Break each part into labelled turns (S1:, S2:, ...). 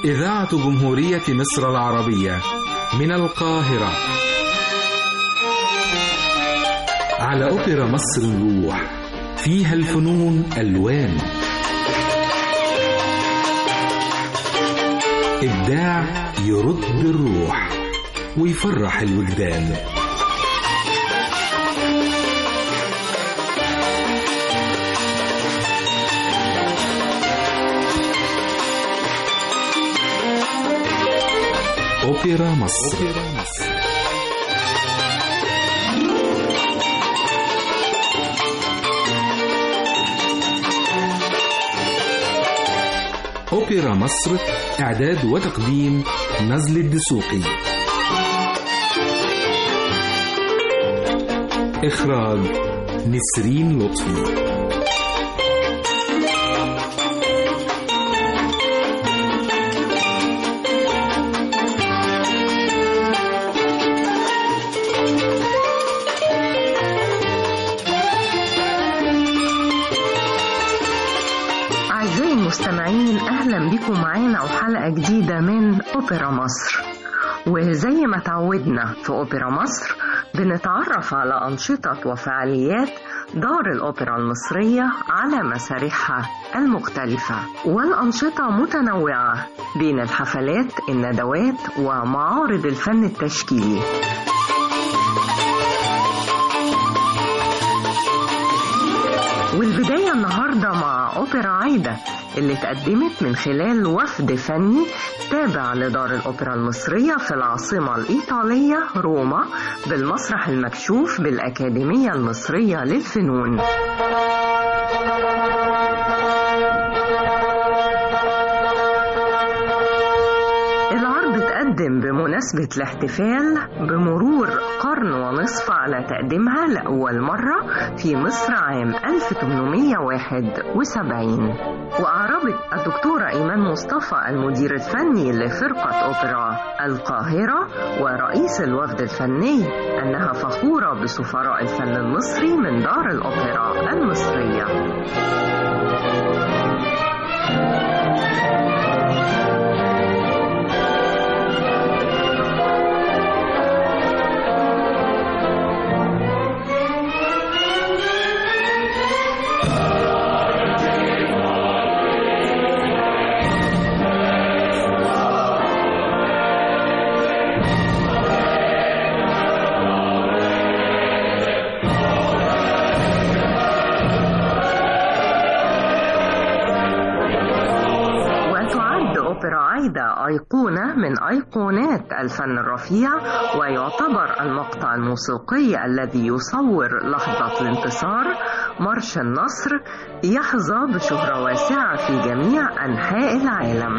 S1: إذاعة جمهورية مصر العربية من القاهرة على أوبرا مصر الروح فيها الفنون ألوان إبداع يرد الروح ويفرح الوجدان أوبرا مصر, أوبرا مصر. أوبرا مصر إعداد وتقديم نزل الدسوقي إخراج نسرين لطفي
S2: أعزائي المستمعين أهلا بكم معانا وحلقة جديدة من أوبرا مصر وزي ما تعودنا في أوبرا مصر بنتعرف على أنشطة وفعاليات دار الأوبرا المصرية على مسارحها المختلفة والأنشطة متنوعة بين الحفلات الندوات ومعارض الفن التشكيلي والبداية النهاردة مع أوبرا عايدة اللي اتقدمت من خلال وفد فني تابع لدار الأوبرا المصرية في العاصمة الإيطالية روما بالمسرح المكشوف بالأكاديمية المصرية للفنون العرض اتقدم بمناسبة الاحتفال بمرور قرن ونصف على تقديمها لأول مرة في مصر عام 1871 وأعربت الدكتورة إيمان مصطفى المدير الفني لفرقة أوبرا القاهرة ورئيس الوفد الفني أنها فخورة بسفراء الفن المصري من دار الأوبرا المصرية وتعد أوبرا عايدة أيقونة من أيقونات الفن الرفيع ويعتبر المقطع الموسيقي الذي يصور لحظة الانتصار مارش النصر يحظى بشهرة واسعة في جميع أنحاء العالم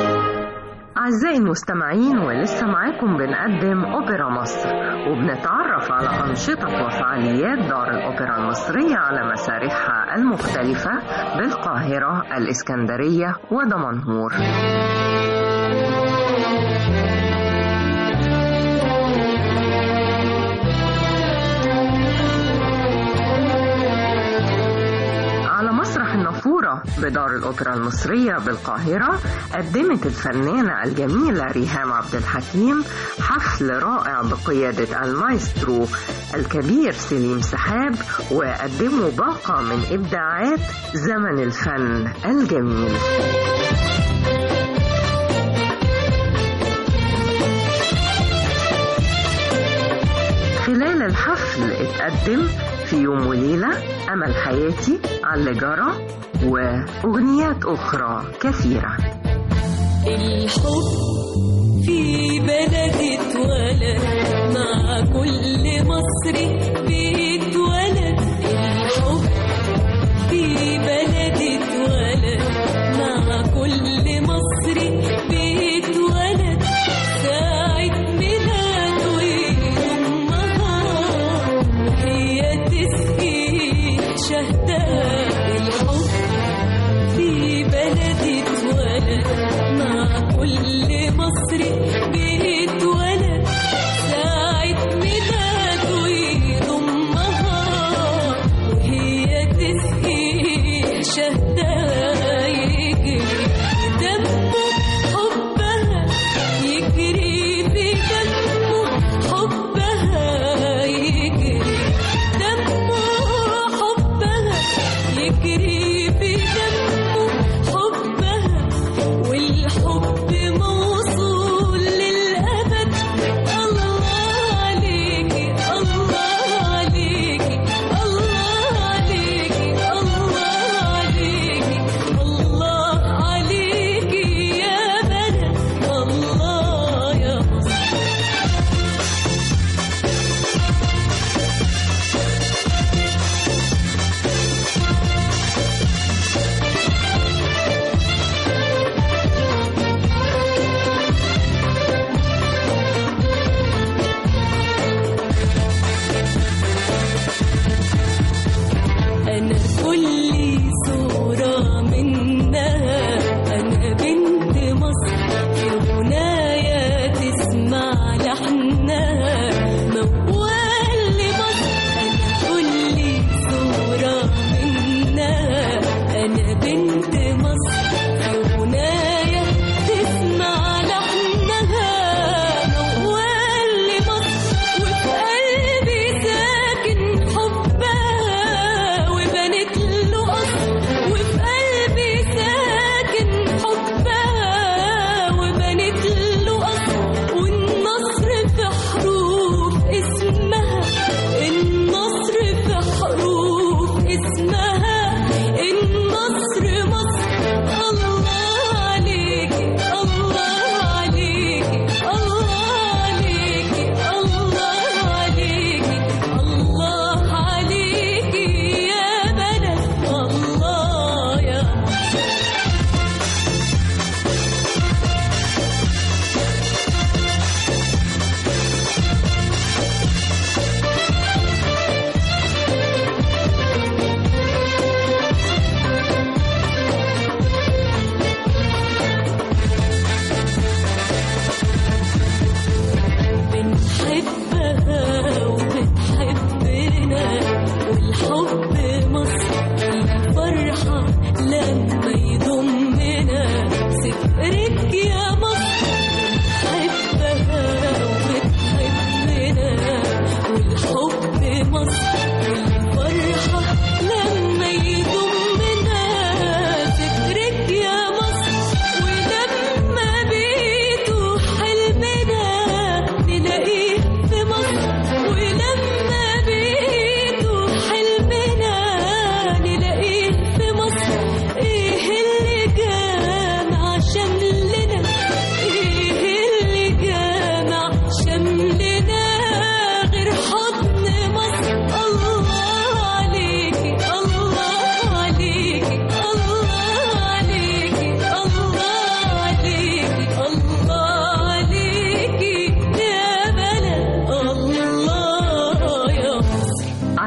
S2: أعزائي المستمعين ولسه معاكم بنقدم أوبرا مصر وبنتعرف نتعرف على أنشطة وفعاليات دار الأوبرا المصرية على مسارحها المختلفة بالقاهرة الإسكندرية ودمنهور على مسرح النافورة بدار الأوبرا المصرية بالقاهرة قدمت الفنانة الجميلة ريهام عبد الحكيم حفل رائع بقيادة المايسترو الكبير سليم سحاب وقدموا باقة من إبداعات زمن الفن الجميل خلال الحفل اتقدم في يوم وليلة أمل حياتي على جرى وأغنيات أخرى كثيرة
S3: الحب في بلدي اتولد مع كل مصري بيتولد الحب في بلدي اتولد مع كل مصري بيتولد ساعة ميلاده يضمها هي تسقي شهدها الحب في بلدي اتولد مع كل مصري بيتولد ساعة ميلاده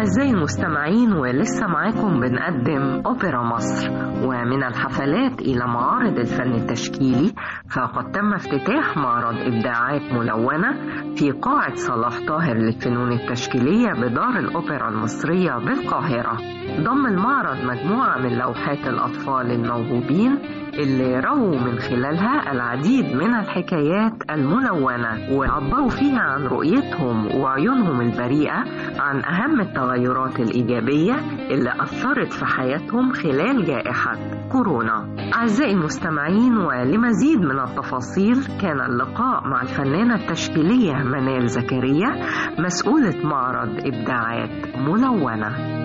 S2: أعزائي المستمعين ولسه معاكم بنقدم أوبرا مصر ومن الحفلات إلى معارض الفن التشكيلي فقد تم افتتاح معرض إبداعات ملونة في قاعة صلاح طاهر للفنون التشكيلية بدار الأوبرا المصرية بالقاهرة ضم المعرض مجموعة من لوحات الأطفال الموهوبين اللي رووا من خلالها العديد من الحكايات الملونة وعبروا فيها عن رؤيتهم وعيونهم البريئة عن أهم التغيرات الإيجابية اللي أثرت في حياتهم خلال جائحة كورونا أعزائي المستمعين ولمزيد من التفاصيل كان اللقاء مع الفنانة التشكيلية منال زكريا مسؤولة معرض إبداعات ملونة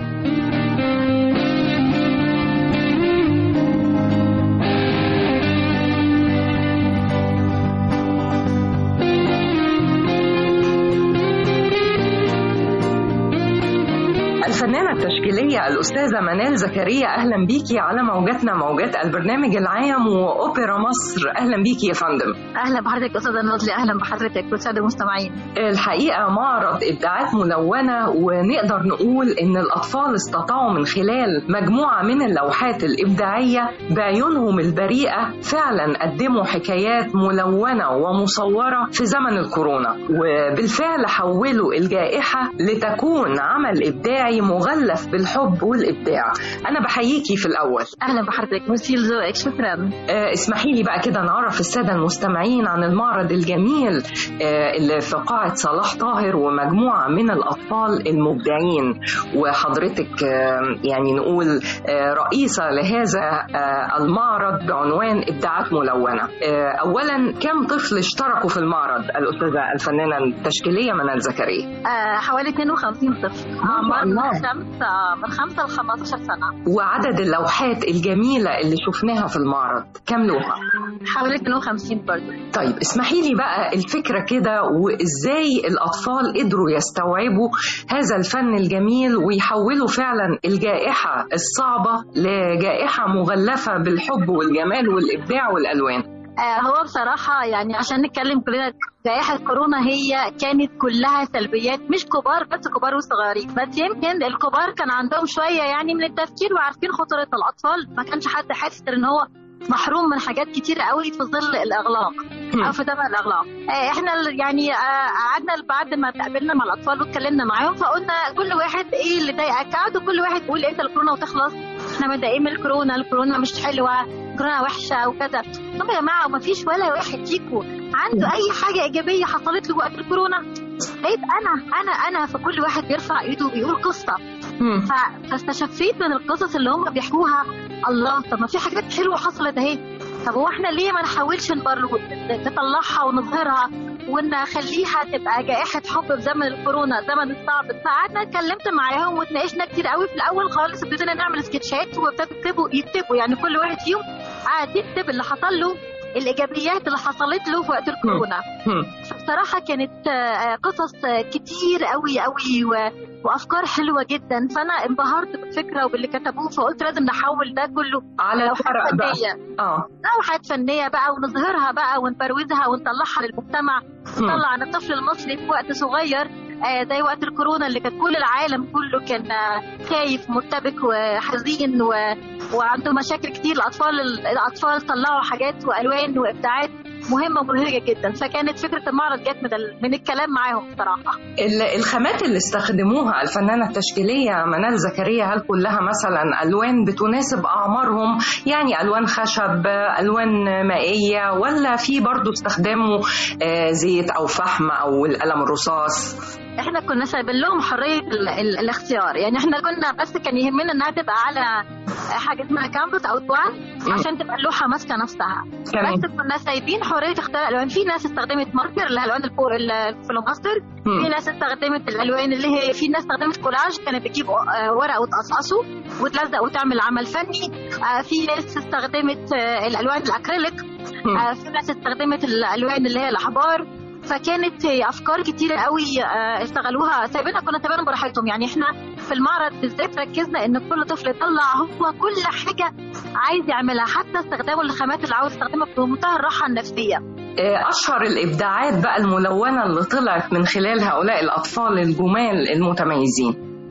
S2: الفنانة التشكيلية الأستاذة منال زكريا أهلا بيكي على موجاتنا موجات البرنامج العام وأوبرا مصر أهلا بيكي يا فندم
S4: اهلا بحضرتك استاذه نازلي اهلا بحضرتك والساده المستمعين
S2: الحقيقة معرض إبداعات ملونة ونقدر نقول إن الأطفال استطاعوا من خلال مجموعة من اللوحات الإبداعية بعيونهم البريئة فعلا قدموا حكايات ملونة ومصورة في زمن الكورونا وبالفعل حولوا الجائحة لتكون عمل إبداعي مغلف بالحب والإبداع أنا بحييكي في الأول
S4: اهلا بحضرتك ميرسي لذوقك شكرا
S2: آه، اسمحي لي بقى كده نعرف السادة المستمعين عن المعرض الجميل آه، اللي في قاعة صلاح طاهر ومجموعة من الأطفال المبدعين وحضرتك آه، يعني نقول آه، رئيسة لهذا آه، المعرض بعنوان إبداعات ملونة آه، أولا كم طفل اشتركوا في المعرض الأستاذة الفنانة التشكيلية منال زكريا
S4: آه حوالي 52 طفل اعمار من خمسة من خمسة ل 15 سنة
S2: وعدد اللوحات الجميلة اللي شفناها في المعرض كم لوحة؟
S4: حوالي 52 برضه
S2: طيب اسمحي لي بقى الفكرة كده وازاي الأطفال قدروا يستوعبوا هذا الفن الجميل ويحولوا فعلا الجائحة الصعبة لجائحة مغلفة بالحب والجمال والإبداع والألوان
S4: آه هو بصراحة يعني عشان نتكلم كلنا جائحة كورونا هي كانت كلها سلبيات مش كبار بس كبار وصغيرين بس يمكن الكبار كان عندهم شوية يعني من التفكير وعارفين خطورة الأطفال ما كانش حد حاسس إن هو محروم من حاجات كتير قوي في ظل الإغلاق أو في زمن الإغلاق آه احنا ال- يعني آه قعدنا بعد ما تقابلنا مع الأطفال واتكلمنا معاهم فقلنا كل واحد إيه اللي ضايقك قعدوا كل واحد يقول إمتى الكورونا وتخلص احنا متضايقين من الكورونا الكورونا مش حلوة الكورونا وحشة وكذا طب يا جماعة ما فيش ولا واحد فيكم عنده أي حاجة إيجابية حصلت له وقت الكورونا لقيت أنا أنا أنا فكل واحد بيرفع إيده وبيقول قصة
S2: مم.
S4: ف- فاستشفيت من القصص اللي هم بيحكوها الله طب ما في حاجات حلوة حصلت أهي طب هو احنا ليه ما نحاولش نبر- نطلعها ونظهرها ونخليها تبقى جائحة حب في زمن الكورونا زمن الصعب فقعدنا اتكلمت معاهم واتناقشنا كتير قوي في الأول خالص ابتدينا نعمل سكتشات وابتدوا يكتبوا يكتبوا يعني كل واحد فيهم قعد يكتب اللي حصل له الإيجابيات اللي حصلت له في وقت الكورونا
S2: مم.
S4: بصراحة كانت آه، قصص آه، كتير قوي قوي و... وأفكار حلوة جدا فأنا انبهرت بالفكرة وباللي كتبوه فقلت لازم نحول ده كله
S2: على
S4: لوحات
S2: الورق بقى
S4: فنية
S2: اه
S4: لوحات فنية بقى ونظهرها بقى ونبروزها ونطلعها للمجتمع
S2: مم.
S4: نطلع عن الطفل المصري في وقت صغير آه، زي وقت الكورونا اللي كان كل العالم كله كان آه، خايف مرتبك وحزين و... وعنده مشاكل كتير الأطفال الأطفال طلعوا حاجات وألوان وإبداعات مهمة ومبهجة جدا فكانت فكرة المعرض جت من, ال... من الكلام معاهم بصراحة
S2: ال- الخامات اللي استخدموها الفنانة التشكيلية منال زكريا هل كلها مثلا ألوان بتناسب أعمارهم يعني ألوان خشب ألوان مائية ولا في برضو استخدموا آه، زيت أو فحم أو القلم الرصاص
S4: احنا كنا سايبين لهم حريه ال ال الاختيار يعني احنا كنا بس كان يهمنا انها تبقى على حاجه اسمها كامبس او توان عشان تبقى اللوحه ماسكه نفسها
S2: تمام
S4: بس كنا سايبين حريه اختيار الالوان في ناس استخدمت ماركر اللي هي الوان البو- ال- الفلوماستر في
S2: مم.
S4: ناس استخدمت الالوان اللي هي في ناس استخدمت كولاج كانت بتجيب آه، ورق وتقصقصه وتلزق وتعمل عمل فني آه، في ناس استخدمت آه، الالوان الاكريليك
S2: مم.
S4: آه، في ناس استخدمت الالوان اللي هي الاحبار فكانت افكار كتيره قوي آه، اشتغلوها سايبينها كنا سايبينهم براحتهم يعني احنا في المعرض بالذات ركزنا ان كل طفل يطلع هو كل حاجه عايز يعملها حتى استخدامه للخامات اللي عاوز يستخدمها بمنتهى الراحه النفسيه
S2: آه، أشهر الإبداعات بقى الملونة اللي طلعت من خلال هؤلاء الأطفال الجمال المتميزين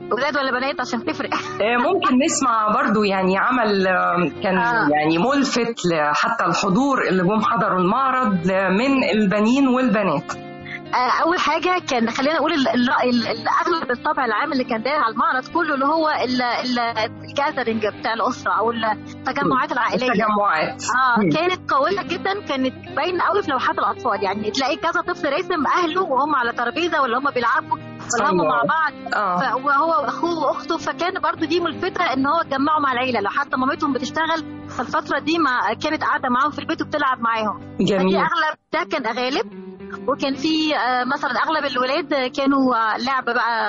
S4: ولاد ولا بنات عشان تفرق
S2: آه، ممكن نسمع برضو يعني عمل آه، كان
S4: آه.
S2: يعني ملفت ل- حتى الحضور اللي جم حضروا المعرض آه، من البنين والبنات
S4: آه، اول حاجه كان خلينا نقول ال- ال- ال- ال- اغلب الطابع العام اللي كان داير على المعرض كله اللي هو الجاذرنج بتاع الاسره او التجمعات العائليه
S2: التجمعات
S4: اه
S2: مم.
S4: كانت قويه جدا كانت باينه قوي في لوحات الاطفال يعني تلاقي كذا طفل راسم اهله وهم على ترابيزه ولا هم بيلعبوا ولا هم
S2: الله.
S4: مع بعض
S2: اه
S4: ف- وهو واخوه واخته فكان برضو دي ملفتة ان هو اتجمعوا مع العيله لو حتى مامتهم بتشتغل فالفتره دي ما كانت قاعده معاهم في البيت وبتلعب معاهم فدي
S2: جميل
S4: اغلب ده كان غالب وكان في آه، مثلا اغلب الولاد كانوا آه، لعب بقى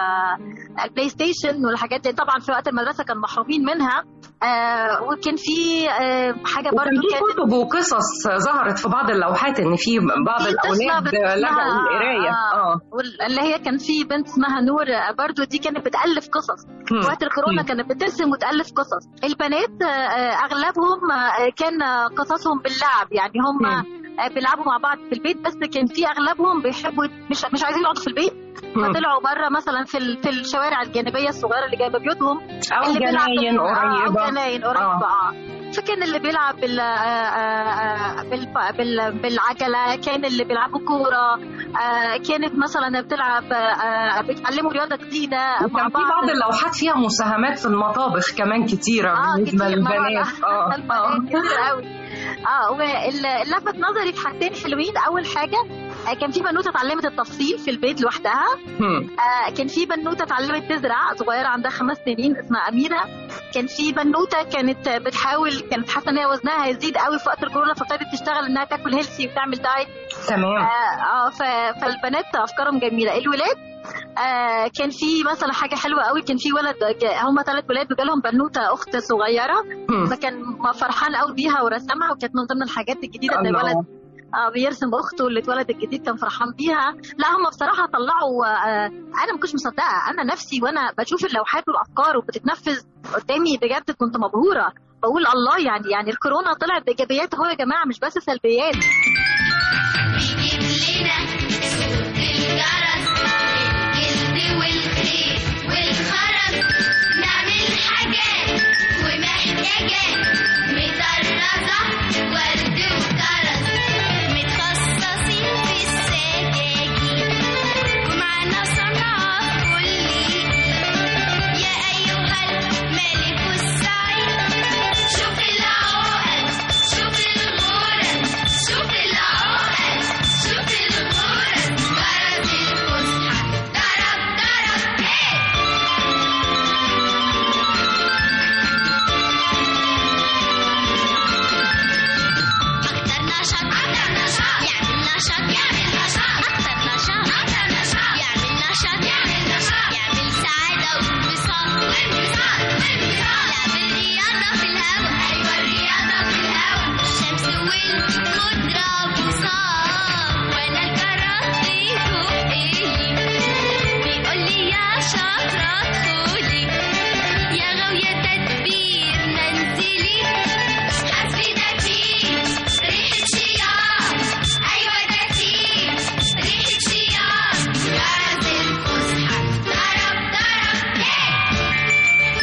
S4: آه، البلاي ستيشن والحاجات دي طبعا في وقت المدرسه كانوا محرومين منها آه، وكان في آه، حاجه
S2: وكان
S4: برضو
S2: في
S4: كانت
S2: كتب وقصص ظهرت في بعض اللوحات ان في بعض
S4: في طفلة
S2: الاولاد
S4: بنت
S2: لجأوا
S4: اسمها-
S2: للقرايه
S4: آه.
S2: اه
S4: وال- اللي هي كان في بنت اسمها نور آه، برضو دي كانت بتالف قصص
S2: مم.
S4: وقت الكورونا
S2: مم.
S4: كانت بترسم وتالف قصص البنات آه، آه، اغلبهم آه، كان آه، قصصهم باللعب يعني هم
S2: مم.
S4: آه، بيلعبوا مع بعض في البيت بس كان في اغلبهم بيحبوا مش مش عايزين يقعدوا في البيت
S2: مم.
S4: فطلعوا بره مثلا في ال- في الشوارع الجانبيه الصغيره اللي جنب بيوتهم
S2: او
S4: اللي بيلعب
S2: جناين
S4: بال- آه،
S2: قريبه
S4: او جناين قريبه اه فكان اللي بيلعب بال آه، آه، آه، بال- بال- بالعجله كان اللي بيلعبوا كوره آه، كانت مثلا بتلعب آه، آه، بيتعلموا رياضه جديده مع
S2: وكان في
S4: بعض
S2: بعض اللوحات فيها مساهمات في المطابخ كمان كتيره
S4: اه
S2: بالنسبه
S4: كتير
S2: للبنات اه
S4: البنات
S2: اه
S4: كتير قوي اه واللي لفت نظري في حاجتين حلوين اول حاجه آه، كان في بنوته اتعلمت التفصيل في البيت لوحدها
S2: مم.
S4: آه، كان في بنوته اتعلمت تزرع صغيره عندها خمس سنين اسمها اميره كان في بنوته كانت بتحاول كانت حاسه ان هي وزنها هيزيد قوي في وقت الكورونا فابتدت تشتغل انها تاكل هيلثي وتعمل دايت
S2: تمام
S4: اه آه، ف- فالبنات افكارهم جميله الولاد آه كان في مثلا حاجه حلوه قوي كان في ولد هم ثلاث ولاد وجالهم بنوته اخت صغيره
S2: مم.
S4: فكان فرحان قوي بيها ورسمها وكانت من ضمن الحاجات الجديده ان
S2: الله.
S4: الولد آه بيرسم اخته اللي اتولد الجديد كان فرحان بيها لا هم بصراحه طلعوا آه انا ما كنتش مصدقه انا نفسي وانا بشوف اللوحات والافكار وبتتنفذ قدامي بجد كنت مبهوره بقول الله يعني يعني الكورونا طلعت بايجابيات اهو يا جماعه مش بس سلبيات
S5: بيجيب لنا صوت الجرس الجلد والخير والخرز نعمل حاجات ومحتاجات مطرزة ورد وكرز متخصصين في السجاجيد ومعانا صنعة في كل يا أيها الملك السعيد شوف العقد شوف الغرز شوف العقد شوف الغرز جرس الفسحة ضرب ضرب هي أكتر نشاط أكتر نشاط يعمل نشاط يعمل نشاط أكتر نشاط أكتر نشاط يعمل نشاط يعمل نشاط يعمل سعادة وانبساط وانبساط وانبساط لعب الرياضة في الهوا أيوة الرياضة في الهوا الشمس والخضرة بوصال وأنا الكراسي فوق إيدي بيقول لي يا شاطرة ادخلي يا غاوية تدبير منزلي حسبي ده فيه ريحة شياط أيوة ده فيه ريحة شياط جرس الفسحة ضرب ضرب هي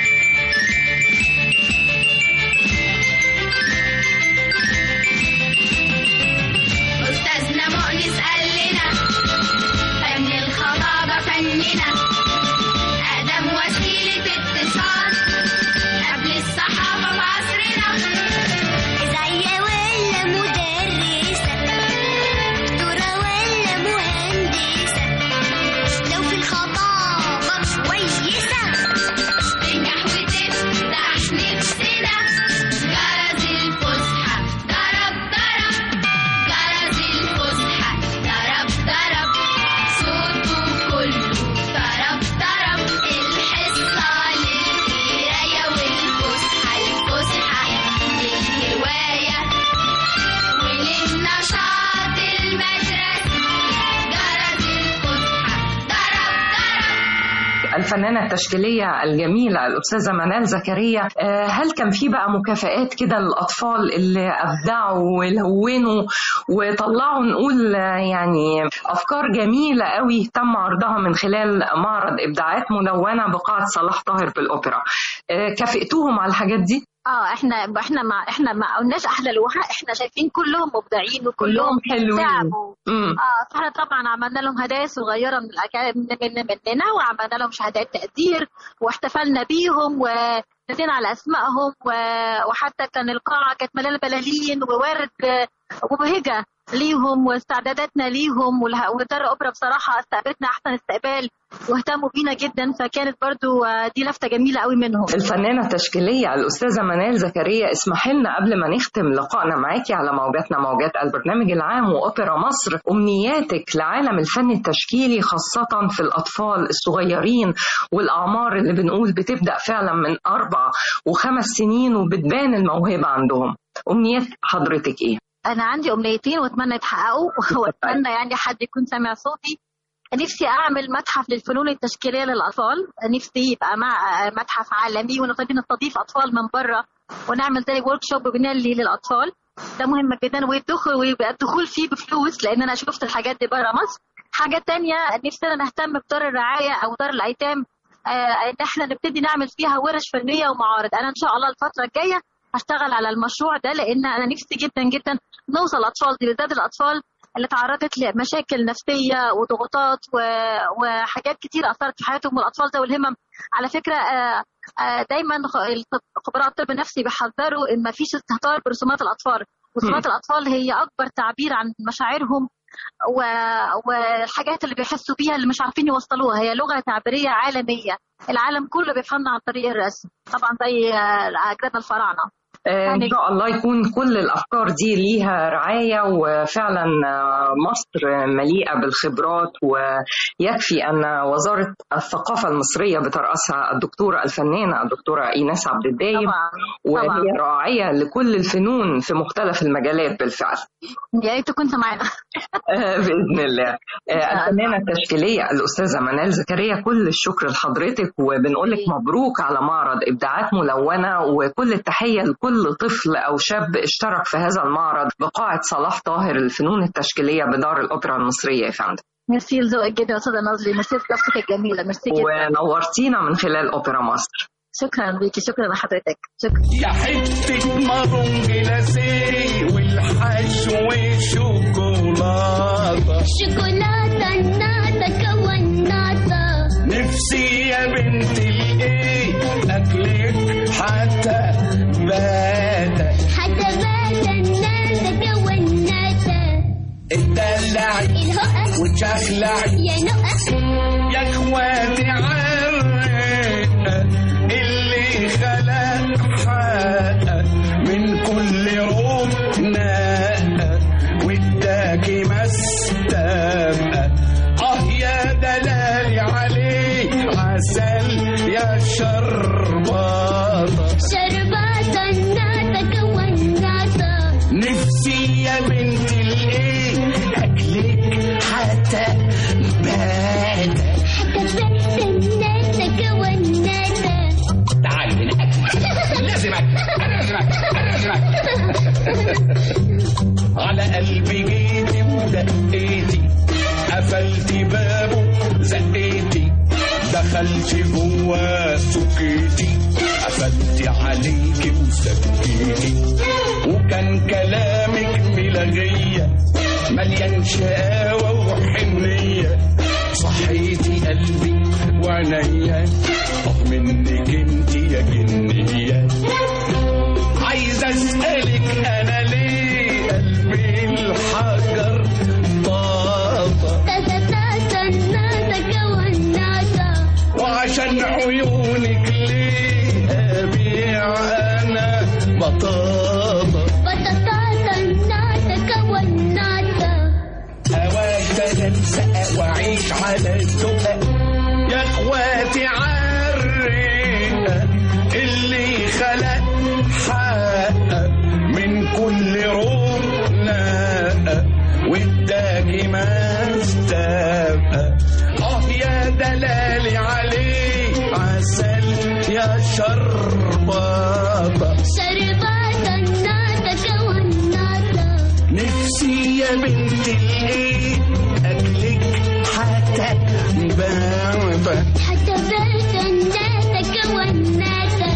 S5: أستاذنا مؤنس قال لنا فن الخطابة فننا أقدم وسيلة اتصال قبل الصحافة في عصرنا إذاعية ولا مدرسة دكتورة ولا مهندسة لو في الخطابة كويسة تنجح وتفتح نفسنا جرس الفسحة ضرب ضرب جرس الفسحة ضرب ضرب صوته كله طرب طرب الحصة للقراية
S2: الفنانة التشكيلية الجميلة الأستاذة منال زكريا آه، هل كان في بقى مكافآت كده للأطفال اللي أبدعوا ولونوا وطلعوا نقول آه، يعني أفكار جميلة قوي تم عرضها من خلال معرض إبداعات ملونة بقاعة صلاح طاهر بالأوبرا آه، كافئتوهم على الحاجات دي؟
S4: اه احنا احنا ما احنا ما قلناش احلى لوحه احنا شايفين كلهم مبدعين وكلهم
S2: كلهم حلوين.
S4: تعبوا
S2: مم.
S4: اه فاحنا طبعا عملنا لهم هدايا صغيره من الأكا- من من- مننا وعملنا لهم شهادات تقدير واحتفلنا بيهم ونسينا على اسمائهم و- وحتى كان القاعه كانت مليانه بلالين وورد آه، وبهجه ليهم واستعداداتنا ليهم والها- ودار الاوبرا بصراحه استقبلتنا احسن استقبال واهتموا بينا جدا فكانت برضو آه، دي لفته جميله قوي منهم
S2: الفنانة التشكيلية الأستاذة منال زكريا اسمح لنا قبل ما نختم لقائنا معاكي على موجاتنا موجات البرنامج العام وأوبرا مصر أمنياتك لعالم الفن التشكيلي خاصة في الأطفال الصغيرين والأعمار اللي بنقول بتبدأ فعلا من أربع وخمس سنين وبتبان الموهبة عندهم أمنيات حضرتك إيه؟
S4: انا عندي امنيتين واتمنى يتحققوا واتمنى يعني حد يكون سامع صوتي نفسي اعمل متحف للفنون التشكيليه للاطفال نفسي يبقى مع متحف عالمي ونقدر نستضيف اطفال من بره ونعمل زي ورك شوب بنالي للاطفال ده مهم جدا والدخول ويبقى الدخول فيه بفلوس لان انا شفت الحاجات دي بره مصر حاجه تانية نفسنا نهتم بدار الرعايه او دار الايتام آه، ان احنا نبتدي نعمل فيها ورش فنيه ومعارض انا ان شاء الله الفتره الجايه هشتغل على المشروع ده لان انا نفسي جدا جدا نوصل الاطفال دي بالذات الاطفال اللي تعرضت لمشاكل نفسيه وضغوطات و... وحاجات كتير اثرت في حياتهم والاطفال ذوي الهمم على فكره آه، آه، دايما خ- الطب- خبراء الطب النفسي بيحذروا ان ما فيش استهتار برسومات الاطفال رسومات الاطفال هي اكبر تعبير عن مشاعرهم و... والحاجات اللي بيحسوا بيها اللي مش عارفين يوصلوها هي لغه تعبيريه عالميه العالم كله بيفهمنا عن طريق الرسم طبعا زي آه، اجدادنا الفراعنه
S2: آه، إن شاء الله يكون كل الأفكار دي ليها رعاية وفعلا آه، مصر مليئة بالخبرات ويكفي أن وزارة الثقافة المصرية بترأسها الدكتورة الفنانة الدكتورة إيناس عبد الدايم
S4: طبعا
S2: وهي
S4: طبعا
S2: راعية لكل الفنون في مختلف المجالات بالفعل
S4: يا ريت كنت معانا
S2: آه، بإذن الله آه، الفنانة التشكيلية الأستاذة منال زكريا كل الشكر لحضرتك وبنقول لك مبروك على معرض إبداعات ملونة وكل التحية لكل طفل أو شاب اشترك في هذا المعرض بقاعة صلاح طاهر الفنون التشكيلية بدار الأوبرا المصرية يا فندم
S4: ميرسي لذوقك جدا يا استاذه نازلي ميرسي لضيافتك الجميله ميرسي جدا
S2: ونورتينا من خلال أوبرا مصر
S4: شكرا بيكي شكرا لحضرتك شكرا
S6: يا حتة مارون جلاسيه والحشو شوكولاتة
S5: شوكولاتة ناتا كوناتا
S6: نفسي يا بنت الايه اكلك حتى باتا
S5: حتى باتا ناتا كوناتا
S6: اتدلعي
S5: الهقة
S6: وتشخلعي
S5: يا نقة
S6: يا اخواتي عالرقة اللي خلق حقق من كل ركنة واداكي مستبقى اه يا دلالي عليك عسل يا شرباطة
S5: شرباتا ناتا كوناتا
S6: نفسي يا بنت الايه اكلك حتى باتا
S5: حتى باتا ناتا كوناتا
S6: تعالي هنا أكل. لازم أكل. أنا لازم أكل. أنا لازم أكل. على قلبي جيتي ودقيتي قفلتي بابه زقيتي دخلت جوا سكيتي قفلتي عليكي وسكيتي وكان كلامك ملغية مليان شقاوة وحنية صحيتي قلبي وعينيا اه منك انت يا جنية عايز اسألك انا ليه قلبي الحجر طاطا
S5: تاتا تاتا ناتا كوناتا
S6: وعشان عيونك ليه ابيع انا بطاطا
S5: بطاطا ناتا كوناتا
S6: هواك تنسى واعيش على الزقة يا اخواتي عالرقة اللي خلق حقق من كل ركنة واداكي ما استبقى اه يا دلالي عليك شرباطة
S5: شربات الناتا والناتا
S6: نفسي يا بنت الايه اكلك حتى بابا
S5: حتى بات الناتا والناتا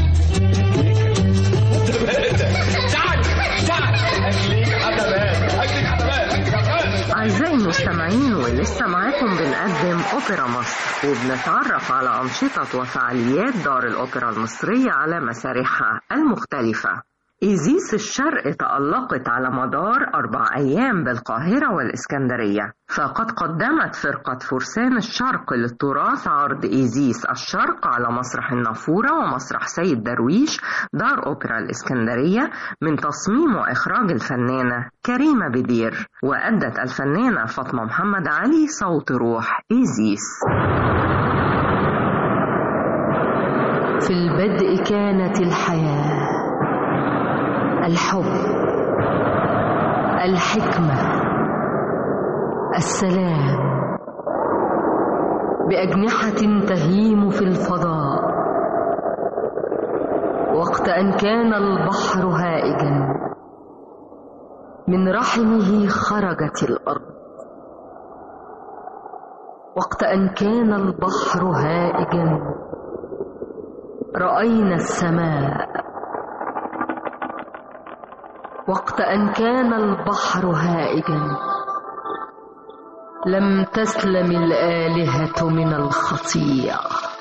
S6: تعال تعال اكلك حتى بابا اكلك حتى بابا اكلك حتى بابا
S2: أعزائي المستمعين ولسه معاكم بنقدم أوبرا مصر وبنتعرف على أنشطة وفعاليات دار الأوبرا المصرية على مسارحها المختلفة إيزيس الشرق تألقت على مدار أربع أيام بالقاهرة والإسكندرية فقد قدمت فرقة فرسان الشرق للتراث عرض إيزيس الشرق على مسرح النافورة ومسرح سيد درويش دار أوبرا الإسكندرية من تصميم وإخراج الفنانة كريمة بدير وأدت الفنانة فاطمة محمد علي صوت روح إيزيس
S7: في البدء كانت الحياة الحب الحكمة السلام بأجنحة تهيم في الفضاء وقت أن كان البحر هائجا من رحمه خرجت الأرض وقت أن كان البحر هائجا رأينا السماء وقت أن كان البحر هائجا لم تسلم الآلهة من الخطيئة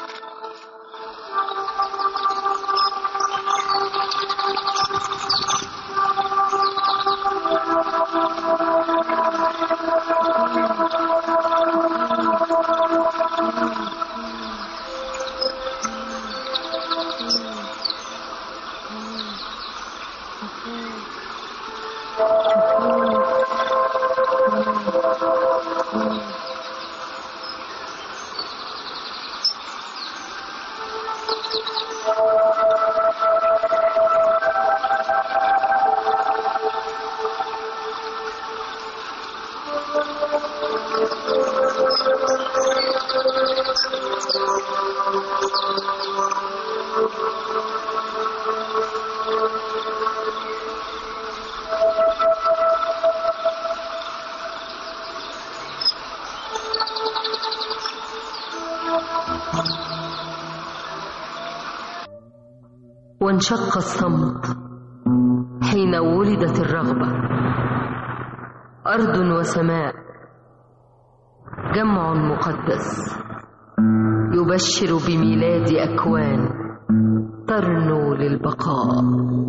S7: وانشق الصمت حين ولدت الرغبة أرض وسماء جمع مقدس يبشر بميلاد أكوان ترنو للبقاء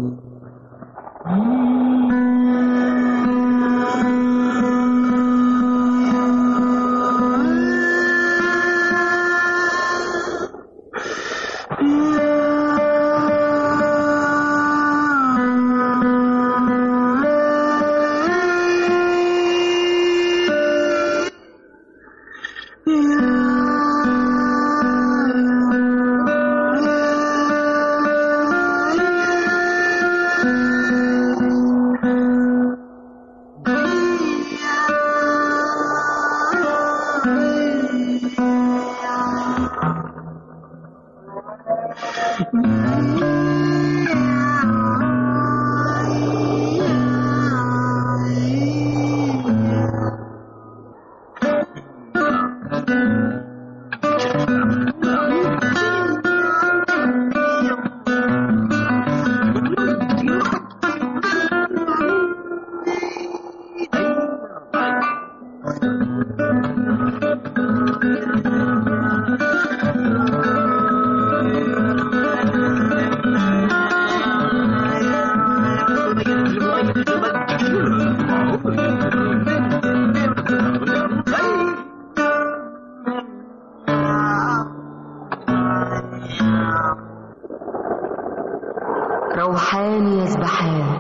S7: روحان يسبحان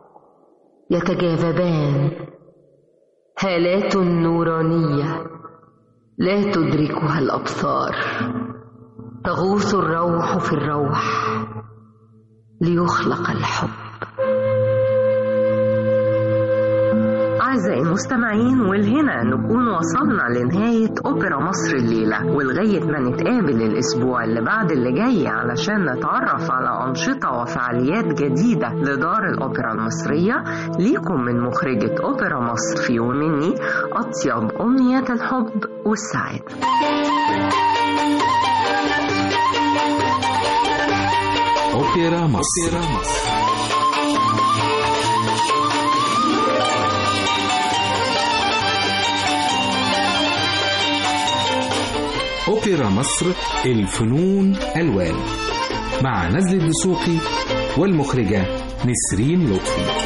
S7: يتجاذبان هالات نورانية لا تدركها الأبصار تغوص الروح في الروح ليخلق الحب
S2: أعزائي المستمعين والهنا نكون وصلنا لنهاية أوبرا مصر الليلة ولغاية ما نتقابل الأسبوع اللي بعد اللي جاي علشان نتعرف على أنشطة وفعاليات جديدة لدار الأوبرا المصرية ليكم من مخرجة أوبرا مصر في ومني أطيب أمنيات الحب والسعادة
S1: أوبرا مصر, أوبرا مصر. أوبرا مصر الفنون ألوان مع نزل الدسوقي والمخرجة نسرين لطفي